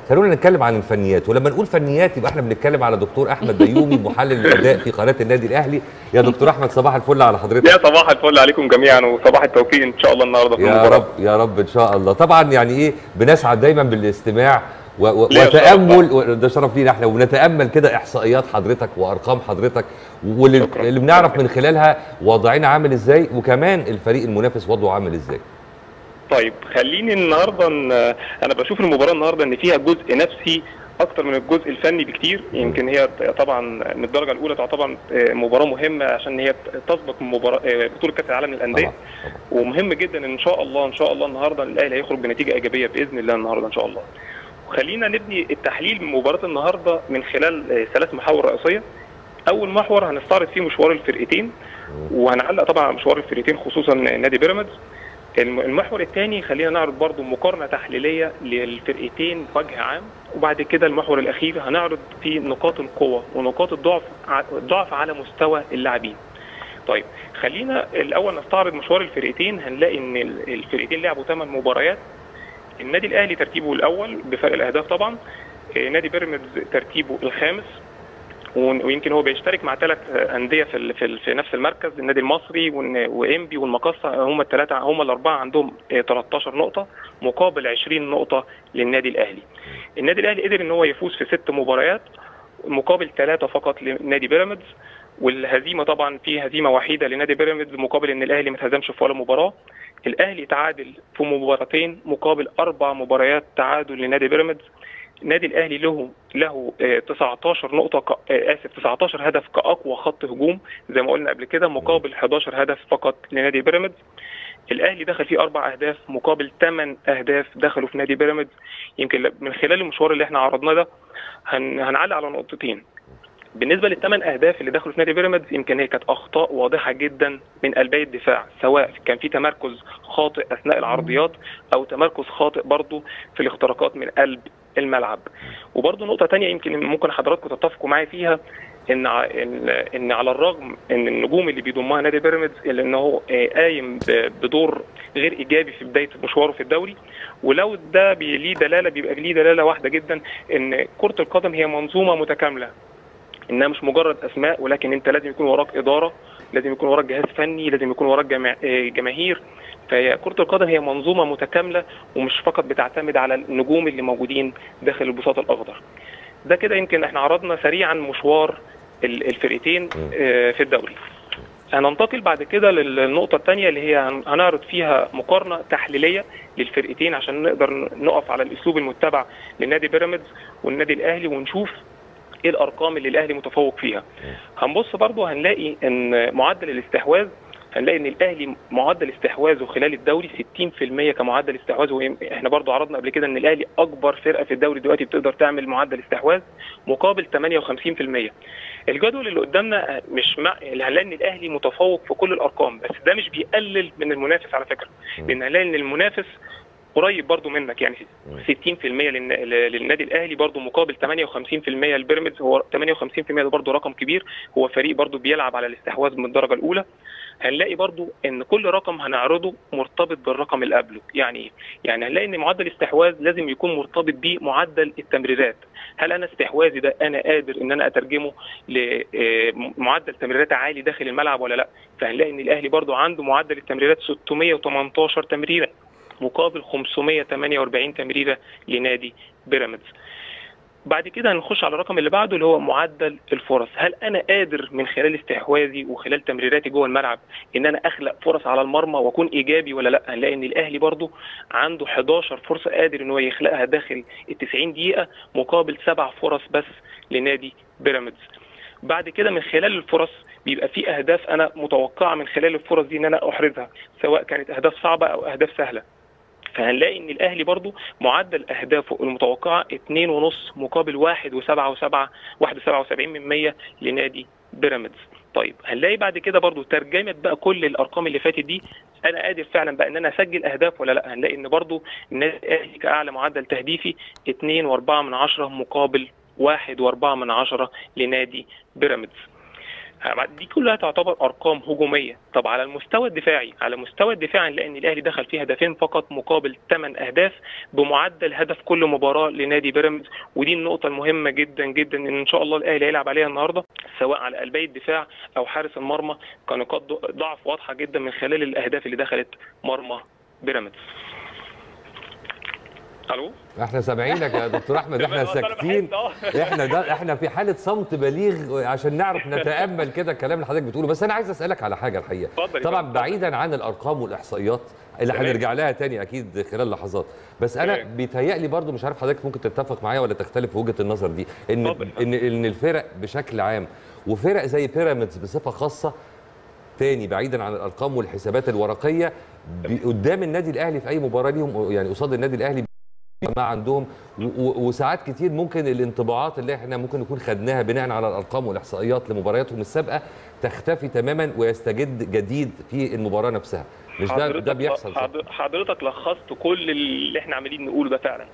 خلونا نتكلم عن الفنيات ولما نقول فنيات يبقى احنا بنتكلم على دكتور احمد بيومي محلل الاداء في قناه النادي الاهلي يا دكتور احمد صباح الفل على حضرتك يا صباح الفل عليكم جميعا وصباح التوفيق ان شاء الله النهارده في يا المباراه رب يا رب ان شاء الله طبعا يعني ايه بنسعد دايما بالاستماع و و ليا وتامل و- ده شرف لينا احنا ونتامل كده احصائيات حضرتك وارقام حضرتك واللي شكراً. اللي بنعرف من خلالها وضعنا عامل ازاي وكمان الفريق المنافس وضعه عامل ازاي طيب خليني النهارده ن- انا بشوف المباراه النهارده ان فيها جزء نفسي اكتر من الجزء الفني بكتير يمكن هي طبعا من الدرجه الاولى تعتبر مباراه مهمه عشان هي تسبق مباراه بطوله كاس العالم للانديه طبعا طبعا ومهم جدا ان شاء الله ان شاء الله النهارده الاهلي هيخرج بنتيجه ايجابيه باذن الله النهارده ان شاء الله. وخلينا نبني التحليل من مباراه النهارده من خلال آه، ثلاث محاور رئيسيه. اول محور هنستعرض فيه مشوار الفرقتين وهنعلق طبعا على مشوار الفرقتين خصوصا نادي بيراميدز. الم- المحور الثاني خلينا نعرض برضو مقارنه تحليليه للفرقتين بوجه عام وبعد كده المحور الاخير هنعرض فيه نقاط القوه ونقاط الضعف ع- الضعف على مستوى اللاعبين. طيب خلينا الاول نستعرض مشوار الفرقتين هنلاقي ان ال- الفرقتين لعبوا 8 مباريات النادي الاهلي ترتيبه الاول بفرق الاهداف طبعا آه، نادي بيراميدز ترتيبه الخامس ون- ويمكن هو بيشترك مع ثلاث انديه في ال- في, ال- في نفس المركز النادي المصري والن- وانبي والمقصه هم الثلاثه هم الاربعه عندهم آه، 13 نقطه مقابل 20 نقطه للنادي الاهلي. النادي الاهلي قدر ان هو يفوز في ست مباريات مقابل ثلاثه فقط لنادي بيراميدز والهزيمه طبعا في هزيمه وحيده لنادي بيراميدز مقابل ان الاهلي ما اتهزمش في ولا مباراه الاهلي تعادل في مباراتين مقابل اربع مباريات تعادل لنادي بيراميدز النادي الاهلي له له آه، 19 نقطه ك... آه، اسف 19 هدف كاقوى خط هجوم زي ما قلنا قبل كده مقابل 11 هدف فقط لنادي بيراميدز الاهلي دخل فيه اربع اهداف مقابل ثمان اهداف دخلوا في نادي بيراميدز يمكن من خلال المشوار اللي احنا عرضناه ده هن... هنعلق على نقطتين بالنسبه للثمان اهداف اللي دخلوا في نادي بيراميدز يمكن هي كانت اخطاء واضحه جدا من قلبي الدفاع سواء كان في تمركز خاطئ اثناء العرضيات او تمركز خاطئ برضه في الاختراقات من قلب الملعب وبرضه نقطه تانية يمكن ممكن حضراتكم تتفقوا معايا فيها ان ع- ان ان على الرغم ان النجوم اللي بيضمها نادي بيراميدز الا ان هو آه، قايم ب- بدور غير ايجابي في بدايه مشواره في الدوري ولو ده بي- ليه دلاله بيبقى ليه دلاله واحده جدا ان كره القدم هي منظومه متكامله انها مش مجرد اسماء ولكن انت لازم يكون وراك اداره لازم يكون وراك جهاز فني لازم يكون وراك جما- آه، جماهير فهي كرة القدم هي منظومة متكاملة ومش فقط بتعتمد على النجوم اللي موجودين داخل البساط الأخضر. ده كده يمكن احنا عرضنا سريعا مشوار ال- الفرقتين آه، في الدوري. هننتقل بعد كده للنقطة الثانية اللي هي هن- هنعرض فيها مقارنة تحليلية للفرقتين عشان نقدر نقف على الأسلوب المتبع لنادي بيراميدز والنادي الأهلي ونشوف ايه الارقام اللي الاهلي متفوق فيها هنبص برضو هنلاقي ان معدل الاستحواذ هنلاقي ان الاهلي معدل استحواذه خلال الدوري 60% كمعدل استحواذ واحنا برضو عرضنا قبل كده ان الاهلي اكبر فرقه في الدوري دلوقتي بتقدر تعمل معدل استحواذ مقابل 58% الجدول اللي قدامنا مش مع اللي هنلاقي ان الاهلي متفوق في كل الارقام بس ده مش بيقلل من المنافس على فكره لان هنلاقي ان المنافس قريب برضو منك يعني 60% للن- للنادي الاهلي برضو مقابل 58% للبيراميدز هو 58% ده برضو رقم كبير هو فريق برضو بيلعب على الاستحواذ من الدرجه الاولى هنلاقي برضو ان كل رقم هنعرضه مرتبط بالرقم اللي قبله يعني ايه يعني هنلاقي ان معدل الاستحواذ لازم يكون مرتبط بمعدل التمريرات هل انا استحواذي ده انا قادر ان انا اترجمه لمعدل تمريرات عالي داخل الملعب ولا لا فهنلاقي ان الاهلي برضو عنده معدل التمريرات 618 تمريره مقابل 548 تمريره لنادي بيراميدز بعد كده هنخش على الرقم اللي بعده اللي هو معدل الفرص هل انا قادر من خلال استحواذي وخلال تمريراتي جوه الملعب ان انا اخلق فرص على المرمى واكون ايجابي ولا لا هنلاقي ان الاهلي برضو عنده 11 فرصه قادر ان هو يخلقها داخل ال 90 دقيقه مقابل سبع فرص بس لنادي بيراميدز بعد كده من خلال الفرص بيبقى في اهداف انا متوقعه من خلال الفرص دي ان انا احرزها سواء كانت اهداف صعبه او اهداف سهله فهنلاقي ان الاهلي برضو معدل اهدافه المتوقعه 2.5 مقابل 1.77 1.77 من 100 لنادي بيراميدز طيب هنلاقي بعد كده برضو ترجمه بقى كل الارقام اللي فاتت دي انا قادر فعلا بقى ان انا اسجل اهداف ولا لا هنلاقي ان برضو النادي الاهلي كاعلى معدل تهديفي 2.4 من 10 مقابل 1.4 من 10 لنادي بيراميدز دي كلها تعتبر ارقام هجوميه طب على المستوى الدفاعي على المستوى الدفاعي نلاقي ان الاهلي دخل فيه هدفين فقط مقابل 8 اهداف بمعدل هدف كل مباراه لنادي بيراميدز ودي النقطه المهمه جدا جدا ان ان شاء الله الاهلي هيلعب عليها النهارده سواء على قلبي الدفاع او حارس المرمى كنقاط ضعف واضحه جدا من خلال الاهداف اللي دخلت مرمى بيراميدز الو احنا سامعينك يا دكتور احمد احنا ساكتين احنا ده احنا في حاله صمت بليغ عشان نعرف نتامل كده الكلام اللي حضرتك بتقوله بس انا عايز اسالك على حاجه الحقيقه اتفضل يا طبعا فندم. بعيدا عن الارقام والاحصائيات اللي تمام. هنرجع لها تاني اكيد خلال لحظات بس انا تمام. بيتهيألي برضو مش عارف حضرتك ممكن تتفق معايا ولا تختلف في وجهه النظر دي ان اتفضل. ان ان الفرق بشكل عام وفرق زي بيراميدز بصفه خاصه تاني بعيدا عن الارقام والحسابات الورقيه بي- قدام النادي الاهلي في اي مباراه ليهم يعني قصاد النادي الاهلي ما عندهم و- و- وساعات كتير ممكن الانطباعات اللي احنا ممكن نكون خدناها بناء على الارقام والاحصائيات لمبارياتهم السابقه تختفي تماما ويستجد جديد في المباراه نفسها مش ده حضرتك ده بيحصل صح؟ حض- حضرتك لخصت كل اللي احنا عاملين نقوله ده فعلا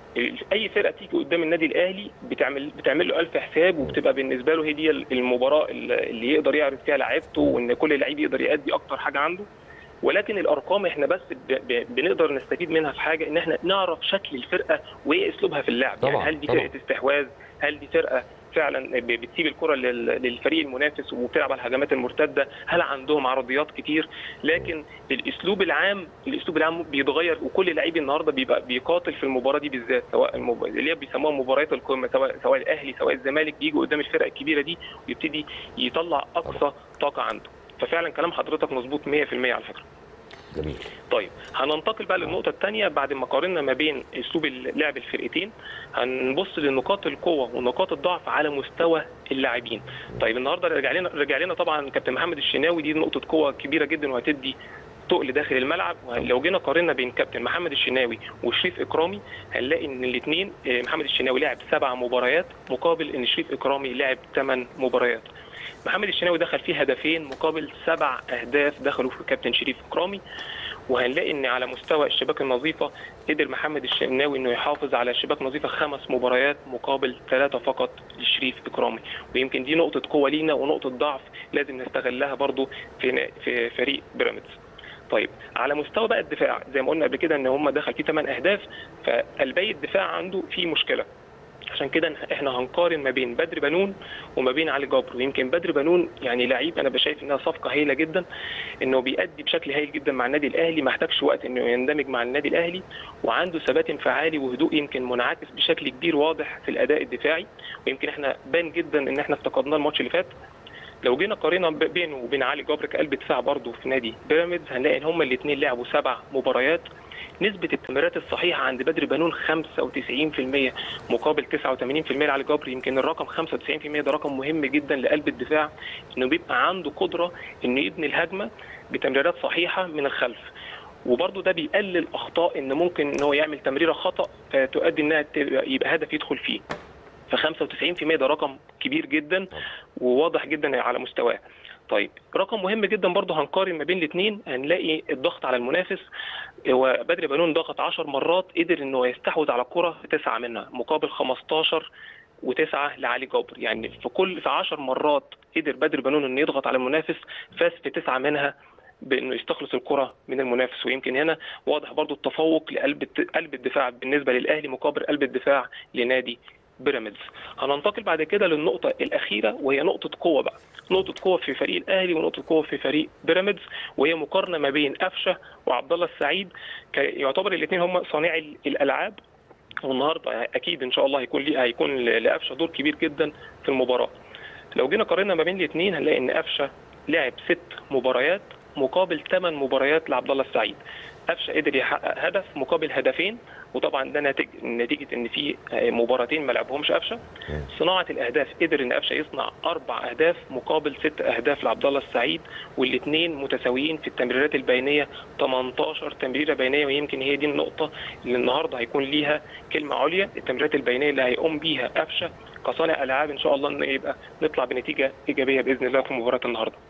اي فرقه تيجي قدام النادي الاهلي بتعمل بتعمل له الف حساب وبتبقى بالنسبه له هي دي المباراه اللي يقدر يعرض فيها لعيبته وان كل لعيب يقدر يأدي اكتر حاجه عنده ولكن الارقام احنا بس ب- ب- بنقدر نستفيد منها في حاجه ان احنا نعرف شكل الفرقه وايه اسلوبها في اللعب طبعاً، يعني هل دي طبعاً. فرقه استحواذ هل دي فرقه فعلا ب- بتسيب الكره لل- للفريق المنافس وبتلعب على الهجمات المرتده هل عندهم عرضيات كتير لكن الاسلوب العام الاسلوب العام بيتغير وكل لعيب النهارده بيبقى بيقاتل في المباراه دي بالذات سواء المب... اللي هي بيسموها مباريات القمه سواء سواء الاهلي سواء الزمالك بيجوا قدام الفرق الكبيره دي ويبتدي يطلع اقصى طاقه عنده ففعلا كلام حضرتك مظبوط 100% على فكره جميل طيب هننتقل بقى للنقطة الثانية بعد ما قارنا ما بين أسلوب لعب الفرقتين هنبص لنقاط القوة ونقاط الضعف على مستوى اللاعبين. طيب النهارده رجع لنا رجع لنا طبعا كابتن محمد الشناوي دي نقطة قوة كبيرة جدا وهتدي تقل داخل الملعب ولو جينا قارنا بين كابتن محمد الشناوي وشريف اكرامي هنلاقي ان الاثنين محمد الشناوي لعب سبع مباريات مقابل ان شريف اكرامي لعب ثمان مباريات. محمد الشناوي دخل فيه هدفين مقابل سبع اهداف دخلوا في كابتن شريف اكرامي وهنلاقي ان على مستوى الشباك النظيفه قدر محمد الشناوي انه يحافظ على شباك نظيفه خمس مباريات مقابل ثلاثه فقط لشريف اكرامي ويمكن دي نقطه قوه لينا ونقطه ضعف لازم نستغلها برضو في في فريق بيراميدز طيب على مستوى بقى الدفاع زي ما قلنا قبل كده ان هم دخل فيه 8 اهداف فقلبي الدفاع عنده فيه مشكله عشان كده احنا هنقارن ما بين بدر بنون وما بين علي جبر ويمكن بدر بنون يعني لعيب انا بشايف انها صفقه هايله جدا انه بيأدي بشكل هايل جدا مع النادي الاهلي ما احتاجش وقت انه يندمج مع النادي الاهلي وعنده ثبات انفعالي وهدوء يمكن منعكس بشكل كبير واضح في الاداء الدفاعي ويمكن احنا بان جدا ان احنا افتقدناه الماتش اللي فات لو جينا قارنا بينه وبين علي جبر كقلب دفاع برضه في نادي بيراميدز هنلاقي ان هما الاثنين لعبوا سبع مباريات نسبة التمريرات الصحيحة عند بدر بنون 95% مقابل 89% لعلي جبر يمكن الرقم 95% ده رقم مهم جدا لقلب الدفاع انه بيبقى عنده قدرة انه يبني الهجمة بتمريرات صحيحة من الخلف وبرضه ده بيقلل اخطاء ان ممكن ان هو يعمل تمريره خطا فتؤدي انها يبقى هدف يدخل فيه ف 95% ده رقم كبير جدا وواضح جدا على مستواه طيب رقم مهم جدا برضه هنقارن ما بين الاثنين هنلاقي الضغط على المنافس هو بدر بنون ضغط 10 مرات قدر انه يستحوذ على الكره في تسعه منها مقابل 15 وتسعه لعلي جابر يعني في كل في 10 مرات قدر بدر بنون انه يضغط على المنافس فاز في تسعه منها بانه يستخلص الكره من المنافس ويمكن هنا واضح برضو التفوق لقلب قلب الدفاع بالنسبه للاهلي مقابل قلب الدفاع لنادي بيراميدز هننتقل بعد كده للنقطه الاخيره وهي نقطه قوه بقى نقطه قوه في فريق الاهلي ونقطه قوه في فريق بيراميدز وهي مقارنه ما بين قفشه وعبد الله السعيد يعتبر الاثنين هم صانعي الالعاب والنهارده اكيد ان شاء الله هيكون ليه هيكون لقفشه دور كبير جدا في المباراه لو جينا قارنا ما بين الاثنين هنلاقي ان قفشه لعب ست مباريات مقابل ثمان مباريات لعبد الله السعيد قفشه قدر يحقق هدف مقابل هدفين وطبعا ده نتيجه نتيجه ان في مباراتين ما لعبهمش قفشه صناعه الاهداف قدر ان قفشه يصنع اربع اهداف مقابل ست اهداف لعبد الله السعيد والاثنين متساويين في التمريرات البينيه 18 تمريره بينيه ويمكن هي دي النقطه اللي النهارده هيكون ليها كلمه عليا التمريرات البينيه اللي هيقوم بيها قفشه كصانع العاب ان شاء الله ان يبقى نطلع بنتيجه ايجابيه باذن الله في مباراه النهارده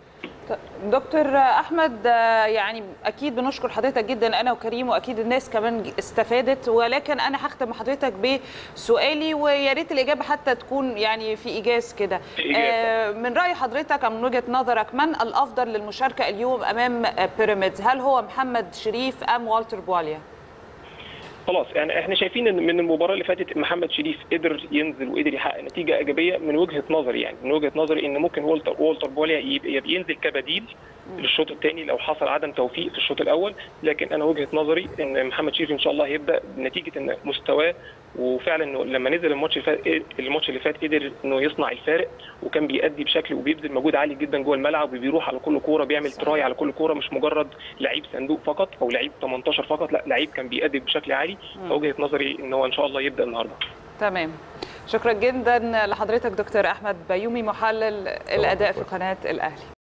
دكتور احمد آه، يعني اكيد بنشكر حضرتك جدا انا وكريم واكيد الناس كمان استفادت ولكن انا هختم مع حضرتك بسؤالي ويا ريت الاجابه حتى تكون يعني في ايجاز كده في إيجاز آه، من راي حضرتك او من وجهه نظرك من الافضل للمشاركه اليوم امام آه، بيراميدز هل هو محمد شريف ام والتر بواليا خلاص يعني احنا شايفين ان من المباراه اللي فاتت محمد شريف قدر ينزل وقدر يحقق نتيجه ايجابيه من وجهه نظري يعني من وجهه نظري ان ممكن والتر والتر بوليا يبقى يبقى ينزل كبديل للشوط الثاني لو حصل عدم توفيق في الشوط الاول لكن انا وجهه نظري ان محمد شريف ان شاء الله هيبدا نتيجه ان مستواه وفعلا انه لما نزل الماتش اللي فات الماتش اللي فات قدر انه يصنع الفارق وكان بيأدي بشكل وبيبذل مجهود عالي جدا جوه الملعب وبيروح على كل كوره بيعمل تراي على كل كوره مش مجرد لعيب صندوق فقط او لعيب 18 فقط لا لعيب كان بيأدي بشكل عالي فوجهه نظري ان هو ان شاء الله يبدا النهارده تمام شكرا جدا لحضرتك دكتور احمد بيومي محلل الاداء في قناه الاهلي